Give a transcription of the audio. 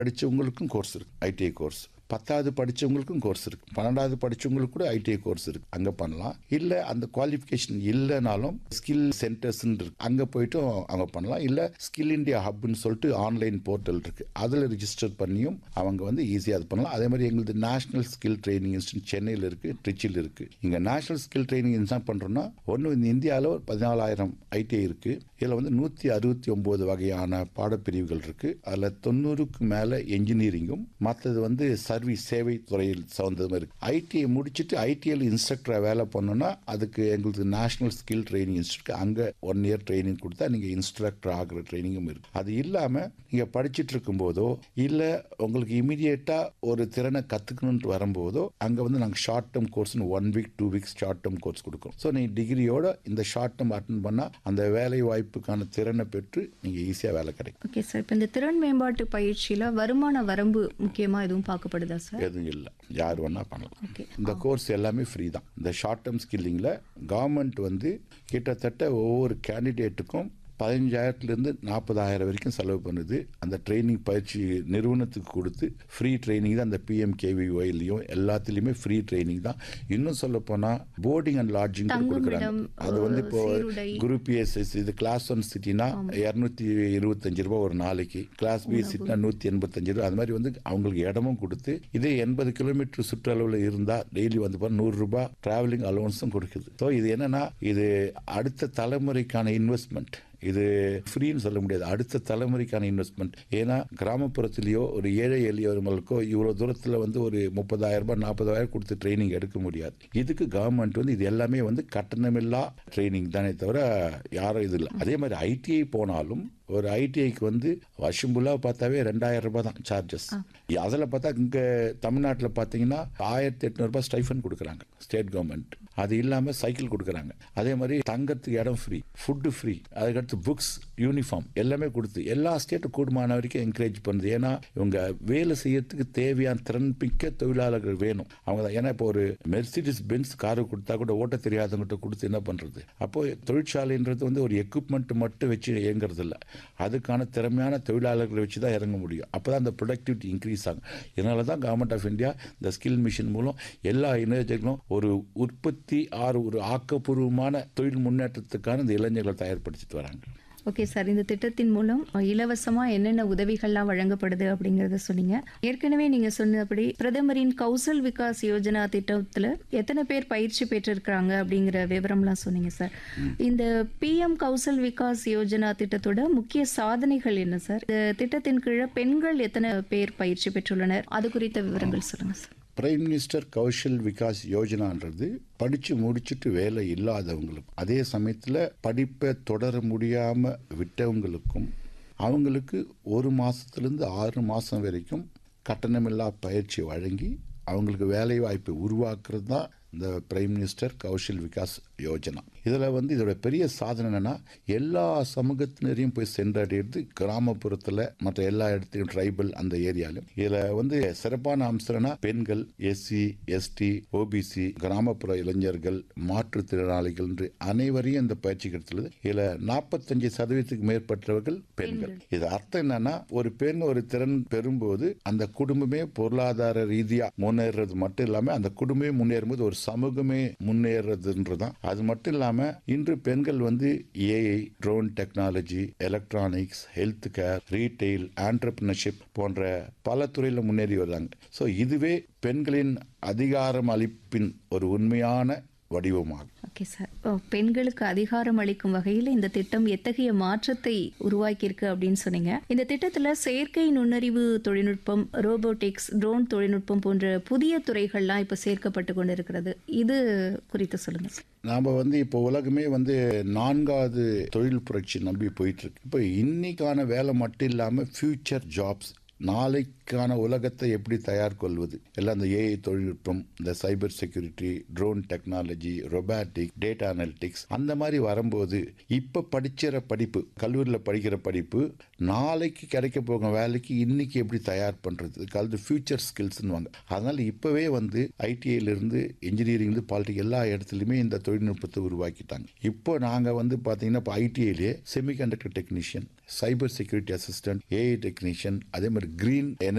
படிச்சவங்களுக்கும் course இருக்கு ITI course பத்தாவது படிச்சவங்களுக்கும் கோர்ஸ் இருக்கு பன்னெண்டாவது படிச்சவங்களுக்கு கூட ஐடிஐ கோர்ஸ் இருக்கு அங்க பண்ணலாம் இல்ல அந்த குவாலிஃபிகேஷன் இல்லைனாலும் ஸ்கில் சென்டர்ஸ் இருக்கு அங்க போயிட்டும் அவங்க பண்ணலாம் இல்ல ஸ்கில் இந்தியா ஹப்னு சொல்லிட்டு ஆன்லைன் போர்ட்டல் இருக்கு அதுல ரிஜிஸ்டர் பண்ணியும் அவங்க வந்து ஈஸியா அது பண்ணலாம் அதே மாதிரி எங்களுக்கு நேஷனல் ஸ்கில் ட்ரைனிங் இன்ஸ்டியூட் சென்னையில் இருக்கு ட்ரிச்சில் இருக்கு இங்க நேஷனல் ஸ்கில் ட்ரைனிங் என்ன பண்றோம்னா ஒன்று இந்த இந்தியாவில் ஒரு பதினாலாயிரம் ஐடிஐ இருக்கு இதில் வந்து நூற்றி அறுபத்தி ஒம்பது வகையான பாடப்பிரிவுகள் இருக்கு அதில் தொண்ணூறுக்கு மேலே என்ஜினியரிங்கும் மற்றது வந்து சர்வீஸ் சேவை துறையில் சார்ந்ததும் இருக்கு ஐடிஐ முடிச்சுட்டு ஐடிஐயில் இன்ஸ்ட்ரக்டராக வேலை பண்ணோம்னா அதுக்கு எங்களுக்கு நேஷனல் ஸ்கில் ட்ரைனிங் இன்ஸ்டியூட் அங்கே ஒன் இயர் ட்ரைனிங் கொடுத்தா நீங்கள் இன்ஸ்ட்ரக்டர் ஆகிற ட்ரைனிங்கும் இருக்கு அது இல்லாமல் நீங்கள் படிச்சுட்டு இருக்கும்போதோ இல்லை உங்களுக்கு இமீடியட்டாக ஒரு திறனை கற்றுக்கணுன்ட்டு வரும்போதோ அங்கே வந்து நாங்கள் ஷார்ட் டேர்ம் கோர்ஸ்னு one week two weeks short term course கொடுக்குறோம் ஸோ நீங்கள் டிகிரியோட இந்த ஷார்ட் டேர்ம் அட்டன் பண்ணால் அந்த வேலை வாய்ப்புக்கான திறனை பெற்று நீங்கள் ஈஸியாக வேலை கிடைக்கும் ஓகே சார் இப்போ இந்த திறன் மேம்பாட்டு பயிற்சியில் வருமான வரம்பு முக்கியமாக எதுவும் பார்க்கப்படுதா சார் எதுவும் இல்லை யார் வேணா பண்ணலாம் ஓகே இந்த கோர்ஸ் எல்லாமே ஃப்ரீ தான் இந்த ஷார்ட் டேர்ம் ஸ்கில்லிங்கில் கவர்மெண்ட் வந்து கிட்டத்தட்ட ஒவ்வொரு கேண்டிடேட்டுக்கும் பதினஞ்சாயிரத்துலேருந்து நாற்பதாயிரம் வரைக்கும் செலவு பண்ணுது அந்த ட்ரைனிங் பயிற்சி நிறுவனத்துக்கு கொடுத்து ஃப்ரீ ட்ரைனிங் தான் அந்த பிஎம்கேவிஒய்லையும் எல்லாத்துலேயுமே ஃப்ரீ ட்ரைனிங் தான் இன்னும் சொல்ல போனால் போர்டிங் அண்ட் லாட்ஜிங் கொடுக்குறாங்க தங்குமிடம், அது வந்து இப்போ சீருடை. குரூப் பிஎஸ்எஸ் இது கிளாஸ் ஒன் சிட்டினா இரநூத்தி இருபத்தஞ்சு ரூபா ஒரு நாளைக்கு கிளாஸ் பி சிட்டினா நூற்றி எண்பத்தஞ்சு ரூபா அது மாதிரி வந்து அவங்களுக்கு இடமும் கொடுத்து இதே எண்பது கிலோமீட்டர் சுற்றளவில் இருந்தால் டெய்லி வந்து பாரு நூறு ரூபாய் டிராவலிங் அலோன்ஸும் கொடுக்குது ஸோ இது என்னன்னா இது அடுத்த தலைமுறைக்கான இன்வெஸ்ட்மெண்ட் இது ஃப்ரீன்னு சொல்ல முடியாது அடுத்த தலைமுறைக்கான இன்வெஸ்ட்மெண்ட் ஏன்னா கிராமப்புறத்திலேயோ ஒரு ஏழை எளியவர்களுக்கோ இவ்வளோ தூரத்தில் வந்து ஒரு முப்பதாயிரம் ரூபாய் நாற்பதாயிரம் கொடுத்து ட்ரைனிங் எடுக்க முடியாது இதுக்கு கவர்மெண்ட் வந்து இது எல்லாமே வந்து கட்டணமில்லா ட்ரைனிங் தானே தவிர யாரும் இது இல்லை அதே மாதிரி ஐடிஐ போனாலும் ஒரு ஐடிஐக்கு வந்து வருஷம் ஃபுல்லாக பார்த்தாவே ரெண்டாயிரம் ரூபாய் தான் சார்ஜஸ் அதில் பார்த்தா இங்கே தமிழ்நாட்டில் பார்த்தீங்கன்னா ஆயிரத்தி எட்நூறுபா ஸ்டைஃபன் கொடுக்குறாங்க ஸ்டேட் கவர்மெண்ட் அது இல்லாமல் சைக்கிள் கொடுக்குறாங்க அதே மாதிரி தங்கறதுக்கு இடம் ஃப்ரீ ஃபுட்டு ஃப்ரீ அதுக்கடுத்து புக்ஸ் யூனிஃபார்ம் எல்லாமே கொடுத்து எல்லா ஸ்டேட்டும் கூடுமான வரைக்கும் என்கரேஜ் பண்ணுது ஏன்னா இவங்க வேலை செய்யறதுக்கு தேவையான திறன் மிக்க தொழிலாளர்கள் வேணும் அவங்க தான் ஏன்னா இப்போ ஒரு மெர்சிடிஸ் பென்ஸ் காரு கொடுத்தா கூட ஓட்ட தெரியாதவங்ககிட்ட கொடுத்து என்ன பண்ணுறது அப்போ தொழிற்சாலைன்றது வந்து ஒரு எக்யூப்மெண்ட் மட்டும் வச்சு இயங்குறது இல்லை அதுக்கான திறமையான தொழிலாளர்களை வச்சு தான் இறங்க முடியும் அப்போ தான் அந்த ப்ரொடக்டிவிட்டி இன்க்ரீஸ் ஆகும் இதனால தான் கவர்மெண்ட் ஆஃப் இந்தியா இந்த ஸ்கில் மிஷன் மூலம் எல்லா இளைஞர்களும் ஒரு உற்பத்தி ஆறு ஒரு ஆக்கப்பூர்வமான தொழில் முன்னேற்றத்துக்கான இந்த இளைஞர்களை தயார்படுத்திட்டு வராங்க ஓகே சார் இந்த திட்டத்தின் மூலம் இலவசமா என்னென்ன உதவிகள்லாம் வழங்கப்படுது அப்படிங்கறத சொன்னீங்க ஏற்கனவே நீங்க சொன்னபடி பிரதமரின் கௌசல் விகாஸ் யோஜனா திட்டத்துல எத்தனை பேர் பயிற்சி பெற்றிருக்கிறாங்க அப்படிங்கிற விவரம்லாம் சொன்னீங்க சார் இந்த பிஎம் கௌசல் விகாஸ் யோஜனா திட்டத்தோட முக்கிய சாதனைகள் என்ன சார் இந்த திட்டத்தின் கீழே பெண்கள் எத்தனை பேர் பயிற்சி பெற்றுள்ளனர் அது குறித்த விவரங்கள் சொல்லுங்க sir prime minister Kaushal Vikas யோஜனான்றது படித்து முடிச்சுட்டு வேலை இல்லாதவங்களுக்கும் அதே சமயத்தில் படிப்பை தொடர முடியாமல் விட்டவங்களுக்கும் அவங்களுக்கு ஒரு மாதத்துலேருந்து ஆறு மாதம் வரைக்கும் கட்டணமில்லா பயிற்சி வழங்கி அவங்களுக்கு வேலை வாய்ப்பை உருவாக்குறது தான் இந்த பிரைம் மினிஸ்டர் கௌஷல் விகாஸ் யோஜனா இதில் வந்து இதோட பெரிய சாதனை என்னன்னா எல்லா சமூகத்தினரையும் போய் சென்றடைகிறது கிராமப்புறத்தில் மற்ற எல்லா இடத்துலையும் ட்ரைபல் அந்த ஏரியாலும் இதில் வந்து சிறப்பான அம்சம்னா பெண்கள் எஸ்சி எஸ்டி ஓபிசி கிராமப்புற இளைஞர்கள் மாற்றுத்திறனாளிகள் என்று அனைவரையும் இந்த பயிற்சி கிடைத்துள்ளது இதில் நாற்பத்தஞ்சு சதவீதத்துக்கு மேற்பட்டவர்கள் பெண்கள் இது அர்த்தம் என்னன்னா ஒரு பெண் ஒரு திறன் பெறும்போது அந்த குடும்பமே பொருளாதார ரீதியா முன்னேறது மட்டும் இல்லாம அந்த குடும்பமே முன்னேறும்போது ஒரு சமூகமே முன்னேறதுன்றதான் அது மட்டும் இல்லாம இன்று பெண்கள் வந்து AI drone technology electronics health care retail entrepreneurship போன்ற பல துறையில் முன்னேறி வர்றாங்க ஸோ இதுவே பெண்களின் அதிகாரம் அளிப்பின் ஒரு உண்மையான வடிவமாகும் ஓகே சார் ஓ, பெண்களுக்கு அதிகாரம் அளிக்கும் வகையில் இந்த திட்டம் எத்தகைய மாற்றத்தை உருவாக்கியிருக்கு அப்படின்னு சொன்னீங்க இந்த திட்டத்தில் செயற்கை நுண்ணறிவு தொழில்நுட்பம் ரோபோட்டிக்ஸ் ட்ரோன் தொழில்நுட்பம் போன்ற புதிய துறைகள்லாம் இப்போ சேர்க்கப்பட்டு கொண்டிருக்கிறது இது குறித்து சொல்லுங்க சார் நாம் வந்து இப்போ உலகமே வந்து நான்காவது தொழில் புரட்சி நம்பி போயிட்டு இருக்கு இப்போ இன்னைக்கான வேலை மட்டும் இல்லாமல் ஃபியூச்சர் ஜாப்ஸ் நாளைக்கான உலகத்தை எப்படி தயார் கொள்வது எல்லாம் இந்த ஏஐ தொழில்நுட்பம் இந்த cyber security drone technology robotic data analytics அந்த மாதிரி வரும்போது இப்போ படிக்கிற படிப்பு கல்லூரியில் படிக்கிற படிப்பு நாளைக்கு கிடைக்க போகும் வேலைக்கு இன்னைக்கு எப்படி தயார் பண்ணுறது கலந்து ஃபியூச்சர் ஸ்கில்ஸ்னு வாங்க அதனால் இப்போவே வந்து ஐடிஐலேருந்து இன்ஜினியரிங்லேருந்து பாலிட்டிக் எல்லா இடத்துலையுமே இந்த தொழில்நுட்பத்தை உருவாக்கிட்டாங்க இப்போ நாங்கள் வந்து பார்த்தீங்கன்னா இப்போ ஐடிஐலேயே semiconductor technician cyber security assistant AI technician அதே மாதிரி கிரீன்